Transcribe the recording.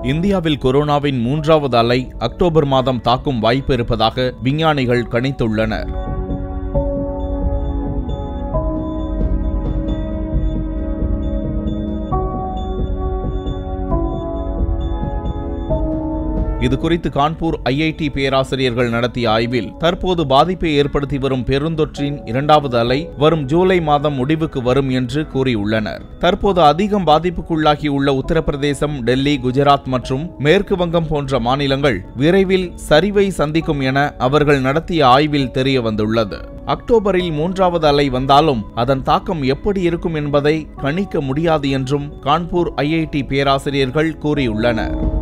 இந்தியாவில் கொரோனாவின் மூன்றாவது அலை அக்டோபர் மாதம் தாக்கும் வாய்ப்பு இருப்பதாக விஞ்ஞானிகள் கணித்துள்ளனர் இது குறித்து கான்பூர் ஐஐடி பேராசிரியர்கள் நடத்திய ஆய்வில் தற்போது பாதிப்பை ஏற்படுத்தி வரும் பெருந்தொற்றின் இரண்டாவது அலை வரும் ஜூலை மாதம் முடிவுக்கு வரும் என்று கூறியுள்ளனர் தற்போது அதிகம் பாதிப்புக்குள்ளாகியுள்ள உத்தரப்பிரதேசம் டெல்லி குஜராத் மற்றும் மேற்கு வங்கம் போன்ற மாநிலங்கள் விரைவில் சரிவை சந்திக்கும் என அவர்கள் நடத்திய ஆய்வில் தெரிய வந்துள்ளது அக்டோபரில் மூன்றாவது அலை வந்தாலும் அதன் தாக்கம் எப்படி இருக்கும் என்பதை கணிக்க முடியாது என்றும் கான்பூர் ஐஐடி பேராசிரியர்கள் கூறியுள்ளனர்